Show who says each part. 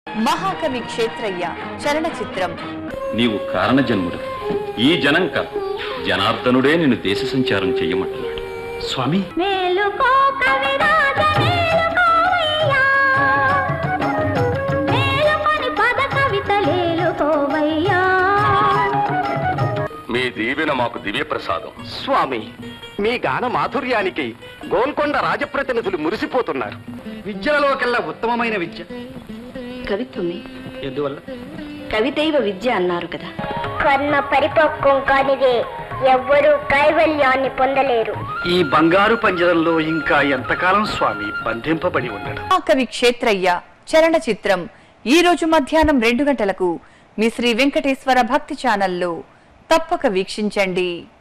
Speaker 1: మహాకవి క్షేత్రయ్య చలనచిత్రం
Speaker 2: నీవు కారణజన్ముడు ఈ జనంక జనార్దనుడే నిన్ను దేశ సంచారం చెయ్యమంటున్నాడు
Speaker 3: స్వామి
Speaker 4: మేలుకో కవిరాజ మేలుకోవయ్యా మేలుకొని పద కవితలేలుకోవయ్యా
Speaker 2: మీ దీవెన మాకు దివ్య ప్రసాదం
Speaker 5: స్వామి మీ గాన మాధుర్యానికి గోల్కొండ రాజప్రతినిధులు మురిసిపోతున్నారు
Speaker 3: విద్యలలోకెల్లా ఉత్తమమైన విద్య
Speaker 6: కవిత్వమే
Speaker 3: ఎందువల్ల
Speaker 6: కవితైవ విద్య అన్నారు కదా
Speaker 4: కర్ణ పరిపక్వం కానిదే ఎవ్వరూ కైవల్యాన్ని పొందలేరు
Speaker 3: ఈ బంగారు పంజరంలో ఇంకా ఎంతకాలం స్వామి బంధింపబడి ఉండడం
Speaker 1: మహాకవి క్షేత్రయ్య చలనచిత్రం ఈ రోజు మధ్యాహ్నం రెండు గంటలకు మీ శ్రీ వెంకటేశ్వర భక్తి ఛానల్లో తప్పక వీక్షించండి